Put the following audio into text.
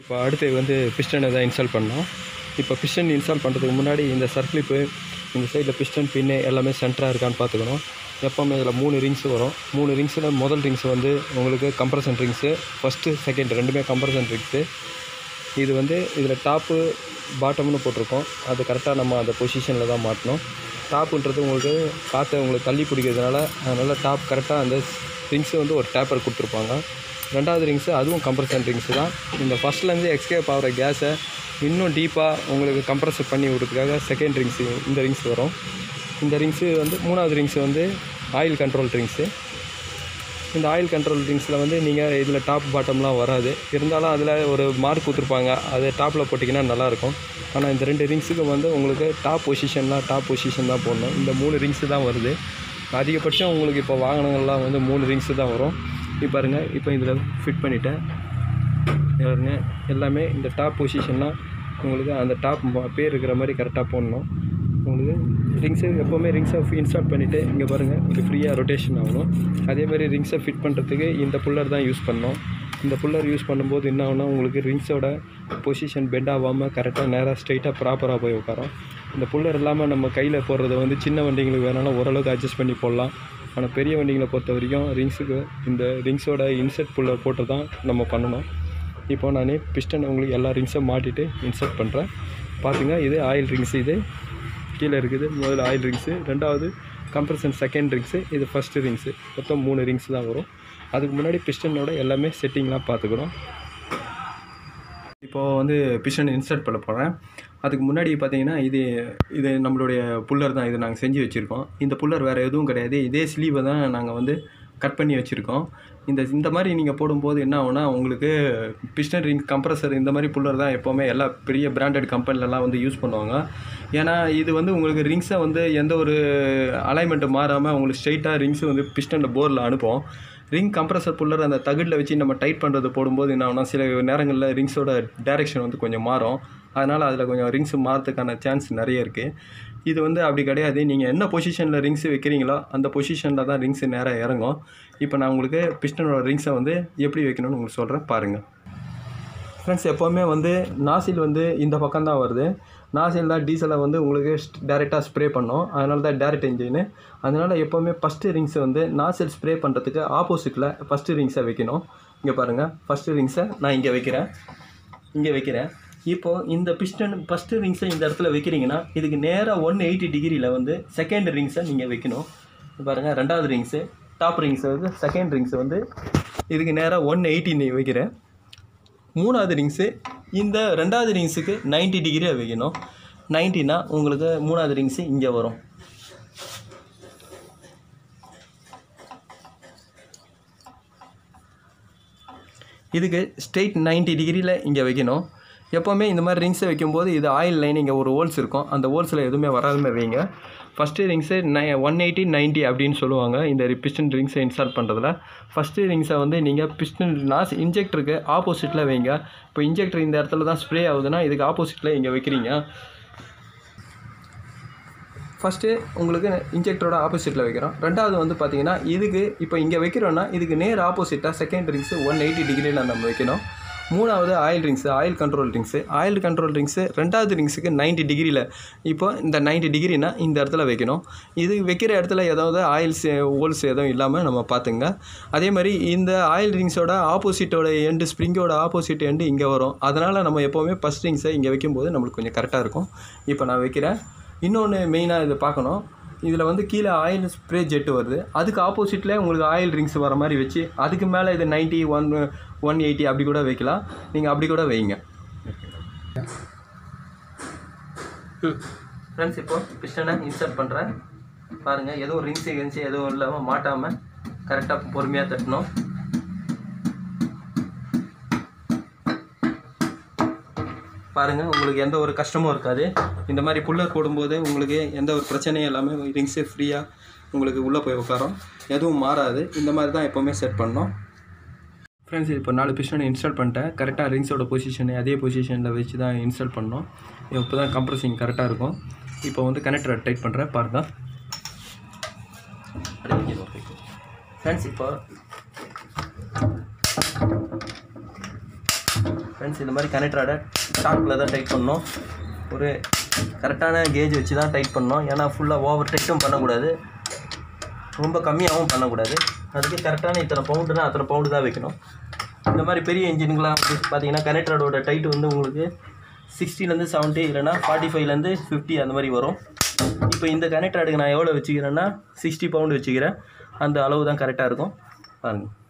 இப்போ அடுத்து வந்து பிஸ்டனை தான் இன்ஸ்டால் பண்ணோம் இப்போ பிஸ்டன் இன்ஸ்டால் பண்ணுறதுக்கு முன்னாடி இந்த சர்க்ளிப்பு இந்த சைடில் பிஸ்டன் பின்னு எல்லாமே சென்டராக இருக்கான்னு பார்த்துக்கணும் எப்போவுமே இதில் மூணு ரிங்ஸ் வரும் மூணு ரிங்ஸில் முதல் ரிங்ஸ் வந்து உங்களுக்கு கம்ப்ரஷன் ரிங்ஸு ஃபஸ்ட்டு செகண்ட் ரெண்டுமே கம்ப்ரஷன் ரிங்ஸு இது வந்து இதில் டாப்பு பாட்டம்னு போட்டிருக்கோம் அது கரெக்டாக நம்ம அந்த பொசிஷனில் தான் மாட்டணும் டாப்புன்றது உங்களுக்கு காற்றை உங்களுக்கு தள்ளி பிடிக்கிறதுனால அதனால் டாப் கரெக்டாக அந்த ரிங்ஸு வந்து ஒரு டேப்பர் கொடுத்துருப்பாங்க ரெண்டாவது ரிங்ஸு அதுவும் கம்ப்ரஷன் ரிங்ஸு தான் இந்த ஃபஸ்ட்லேருந்து எக்ஸ்கேப் ஆகிற கேஸை இன்னும் டீப்பாக உங்களுக்கு கம்ப்ரஸர் பண்ணி விடுறதுக்காக செகண்ட் ரிங்ஸு இந்த ரிங்ஸ் வரும் இந்த ரிங்ஸு வந்து மூணாவது ரிங்ஸு வந்து ஆயில் கண்ட்ரோல் ரிங்ஸு இந்த ஆயில் கண்ட்ரோல் ரிங்ஸில் வந்து நீங்கள் இதில் டாப் பாட்டம்லாம் வராது இருந்தாலும் அதில் ஒரு மார்க் கொடுத்துருப்பாங்க அது டாப்பில் போட்டிங்கன்னா நல்லாயிருக்கும் ஆனால் இந்த ரெண்டு ரிங்ஸுக்கு வந்து உங்களுக்கு டாப் பொசிஷன்லாம் டாப் பொசிஷன் தான் போடணும் இந்த மூணு ரிங்ஸு தான் வருது அதிகபட்சம் உங்களுக்கு இப்போ வாகனங்கள்லாம் வந்து மூணு ரிங்ஸு தான் வரும் இப்போ பாருங்கள் இப்போ இதில் ஃபிட் பண்ணிட்டேன் பாருங்க எல்லாமே இந்த டாப் பொசிஷன்லாம் உங்களுக்கு அந்த டாப் பேர் இருக்கிற மாதிரி கரெக்டாக போடணும் உங்களுக்கு ரிங்ஸை எப்போவுமே ரிங்ஸை இன்ஸ்டால் பண்ணிவிட்டு இங்கே பாருங்கள் இது ஃப்ரீயாக ரொட்டேஷன் ஆகணும் அதே மாதிரி ரிங்ஸை ஃபிட் பண்ணுறதுக்கு இந்த புல்லர் தான் யூஸ் பண்ணோம் இந்த புல்லர் யூஸ் பண்ணும்போது என்ன ஆகுனா உங்களுக்கு ரிங்ஸோட பொசிஷன் பெண்ட் ஆகாமல் கரெக்டாக நேராக ஸ்ட்ரைட்டாக ப்ராப்பராக போய் உட்காரும் இந்த புல்லர் இல்லாமல் நம்ம கையில் போடுறத வந்து சின்ன வண்டிங்களுக்கு வேணாலும் ஓரளவுக்கு அட்ஜஸ்ட் பண்ணி போடலாம் ஆனால் பெரிய வண்டிங்களை பொறுத்த வரைக்கும் ரிங்ஸுக்கு இந்த ரிங்ஸோட இன்செர்ட் புல்லர் போட்டு தான் நம்ம பண்ணணும் இப்போ நான் பிஸ்டன் உங்களுக்கு எல்லா ரிங்ஸும் மாட்டிட்டு இன்சர்ட் பண்ணுறேன் பார்த்துங்க இது ஆயில் ரிங்ஸ் இது கீழே இருக்குது முதல்ல ஆயில் ரிங்ஸு ரெண்டாவது கம்ப்ரஷன் செகண்ட் ரிங்ஸு இது ஃபஸ்ட்டு ரிங்ஸு மொத்தம் மூணு ரிங்ஸ் தான் வரும் அதுக்கு முன்னாடி பிஸ்டனோட எல்லாமே செட்டிங்லாம் பார்த்துக்கிறோம் இப்போது வந்து பிஸ்டன் இன்சர்ட் பண்ண போகிறேன் அதுக்கு முன்னாடி பார்த்தீங்கன்னா இது இது நம்மளுடைய புல்லர் தான் இது நாங்கள் செஞ்சு வச்சுருக்கோம் இந்த புல்லர் வேறு எதுவும் கிடையாது இதே ஸ்லீவை தான் நாங்கள் வந்து கட் பண்ணி வச்சுருக்கோம் இந்த இந்த மாதிரி நீங்கள் போடும்போது என்ன ஆகும்னா உங்களுக்கு பிஸ்டன் ரிங் கம்ப்ரஸர் இந்த மாதிரி புல்லர் தான் எப்போவுமே எல்லா பெரிய பிராண்டட் கம்பெனிலலாம் வந்து யூஸ் பண்ணுவாங்க ஏன்னா இது வந்து உங்களுக்கு ரிங்ஸை வந்து எந்த ஒரு அலைன்மெண்ட்டு மாறாமல் உங்களுக்கு ஸ்ட்ரைட்டாக ரிங்ஸ் வந்து பிஸ்டனில் போரில் அனுப்பும் ரிங் கம்ப்ரஸர் புல்லர் அந்த தகுடில் வச்சு நம்ம டைட் பண்ணுறது போடும்போது என்ன ஆகும்னா சில நேரங்களில் ரிங்ஸோட டைரெக்ஷன் வந்து கொஞ்சம் மாறும் அதனால் அதில் கொஞ்சம் ரிங்ஸ் மாறதுக்கான சான்ஸ் நிறைய இருக்குது இது வந்து அப்படி கிடையாது நீங்கள் என்ன பொசிஷனில் ரிங்ஸ் வைக்கிறீங்களோ அந்த பொசிஷனில் தான் ரிங்ஸ் நேராக இறங்கும் இப்போ நான் உங்களுக்கு பிஸ்டனோட ரிங்ஸை வந்து எப்படி வைக்கணும்னு உங்களுக்கு சொல்கிறேன் பாருங்கள் ஃப்ரெண்ட்ஸ் எப்போவுமே வந்து நாசில் வந்து இந்த பக்கம் தான் வருது நாசில் தான் டீசலை வந்து உங்களுக்கு டேரெக்டாக ஸ்ப்ரே பண்ணோம் அதனால தான் டேரெக்ட் இன்ஜின் அதனால் எப்போவுமே ஃபஸ்ட்டு ரிங்ஸை வந்து நாசில் ஸ்ப்ரே பண்ணுறதுக்கு ஆப்போசிட்டில் ஃபஸ்ட்டு ரிங்ஸை வைக்கணும் இங்கே பாருங்கள் ஃபஸ்ட்டு ரிங்ஸை நான் இங்கே வைக்கிறேன் இங்கே வைக்கிறேன் இப்போது இந்த பிஸ்டன் ஃபஸ்ட்டு ரிங்ஸை இந்த இடத்துல வைக்கிறீங்கன்னா இதுக்கு நேராக ஒன் எயிட்டி டிகிரியில் வந்து செகண்ட் ரிங்ஸை நீங்கள் வைக்கணும் பாருங்கள் ரெண்டாவது ரிங்ஸு டாப் ரிங்ஸை வந்து செகண்ட் ரிங்ஸை வந்து இதுக்கு நேராக ஒன் எயிட்டி வைக்கிறேன் மூணாவது ரிங்ஸு இந்த ரெண்டாவது ரிங்ஸுக்கு 90 டிகிரியில் வைக்கணும் நைன்ட்டினா உங்களுக்கு மூணாவது ரிங்ஸு இங்கே வரும் இதுக்கு ஸ்ட்ரெயிட் 90 டிகிரியில் இங்கே வைக்கணும் எப்போவுமே இந்த மாதிரி ரிங்ஸை வைக்கும்போது இது ஆயில் லைன் இங்கே ஒரு ஹோல்ஸ் இருக்கும் அந்த ஹோல்ஸில் எதுவுமே வராத மாதிரி வைங்க ஃபஸ்ட்டு ரிங்ஸு நை ஒன் எயிட்டி நைன்ட்டி அப்படின்னு சொல்லுவாங்க இந்த பிஸ்டன் ரிங்ஸை இன்ஸ்டால் பண்ணுறதுல ஃபஸ்ட்டு ரிங்ஸை வந்து நீங்கள் பிஸ்டன் நாஸ் இன்ஜெக்டருக்கு ஆப்போசிட்டில் வைங்க இப்போ இன்ஜெக்டர் இந்த இடத்துல தான் ஸ்ப்ரே ஆகுதுன்னா இதுக்கு ஆப்போசிட்டில் இங்கே வைக்கிறீங்க ஃபஸ்ட்டு உங்களுக்கு இன்ஜெக்டரோட ஆப்போசிட்டில் வைக்கிறோம் ரெண்டாவது வந்து பார்த்தீங்கன்னா இதுக்கு இப்போ இங்கே வைக்கிறோன்னா இதுக்கு நேர் ஆப்போசிட்டாக செகண்ட் ரிங்ஸு ஒன் எயிட்டி டிகிரியில் நம்ம வைக்கணும் மூணாவது oil rings oil control rings oil control rings ரெண்டாவது ரிங்ஸுக்கு 90 டிகிரியில் இப்போ இந்த 90 டிகிரினா இந்த இடத்துல வைக்கணும் இது வைக்கிற இடத்துல ஏதாவது ஆயில்ஸ் ஹோல்ஸ் எதுவும் இல்லாமல் நம்ம பார்த்துங்க அதே மாதிரி இந்த ஆயில் ரிங்ஸோட ஆப்போசிட்டோட எண்டு ஸ்ப்ரிங்கோட ஆப்போசிட் எண்டு இங்கே வரும் அதனால் நம்ம எப்போவுமே ஃபஸ்ட் ரிங்ஸை இங்கே வைக்கும்போது நம்மளுக்கு கொஞ்சம் கரெக்டாக இருக்கும் இப்போ நான் வைக்கிறேன் இன்னொன்று மெயினாக இதை பார்க்கணும் இதில் வந்து கீழே ஆயில் ஸ்ப்ரே ஜெட்டு வருது அதுக்கு ஆப்போசிட்டில் உங்களுக்கு ஆயில் ரிங்ஸ் வர மாதிரி வச்சு அதுக்கு மேலே இது 90 ஒன் ஒன் எயிட்டி அப்படி கூட வைக்கலாம் நீங்கள் அப்படி கூட வைங்க ஃப்ரெண்ட்ஸ் இப்போ பிஸ்டனை இன்சர்ட் பண்ணுறேன் பாருங்கள் ஏதோ ரிங்ஸு கிங்ஸு எதுவும் இல்லாமல் மாட்டாமல் கரெக்டாக பொறுமையாக தட்டணும் பாருங்கள் உங்களுக்கு எந்த ஒரு கஷ்டமும் இருக்காது இந்த மாதிரி புல்லர் போடும்போது உங்களுக்கு எந்த ஒரு பிரச்சனையும் இல்லாமல் ரிங்ஸு ஃப்ரீயாக உங்களுக்கு உள்ளே போய் உட்காரும் எதுவும் மாறாது இந்த மாதிரி தான் எப்போவுமே செட் பண்ணோம் ஃப்ரெண்ட்ஸ் இப்போ நாலு பிஸ்டனை இன்ஸ்டால் பண்ணிட்டேன் கரெக்டாக ரிங்ஸோட பொசிஷனை அதே பொசிஷனில் வச்சு தான் இன்ஸ்டால் பண்ணோம் இப்போ தான் கம்ப்ரஸிங் கரெக்டாக இருக்கும் இப்போ வந்து கனெக்டரை டைட் பண்ணுறேன் பாருங்க ஃப்ரெண்ட்ஸ் இப்போ ஃப்ரெண்ட்ஸ் இந்த மாதிரி கனெக்டராட ஷாக்கில் தான் டைட் பண்ணணும் ஒரு கரெக்டான கேஜ் வச்சு தான் டைட் பண்ணணும் ஏன்னா ஃபுல்லாக ஓவர் டைட்டும் பண்ணக்கூடாது ரொம்ப கம்மியாகவும் பண்ணக்கூடாது அதுக்கு கரெக்டான இத்தனை பவுண்டுனா அத்தனை பவுண்டு தான் வைக்கணும் இந்த மாதிரி பெரிய இன்ஜினுங்களாம் வந்து பார்த்தீங்கன்னா கனெக்டரோட டைட் வந்து உங்களுக்கு சிக்ஸ்டிலேருந்து செவன்ட்டி இல்லைனா ஃபார்ட்டி ஃபைவ்லேருந்து ஃபிஃப்டி அந்த மாதிரி வரும் இப்போ இந்த கனெக்டருக்கு நான் எவ்வளோ வச்சுக்கிறேன்னா சிக்ஸ்டி பவுண்டு வச்சுக்கிறேன் அந்த அளவு தான் கரெக்டாக இருக்கும் பாருங்கள்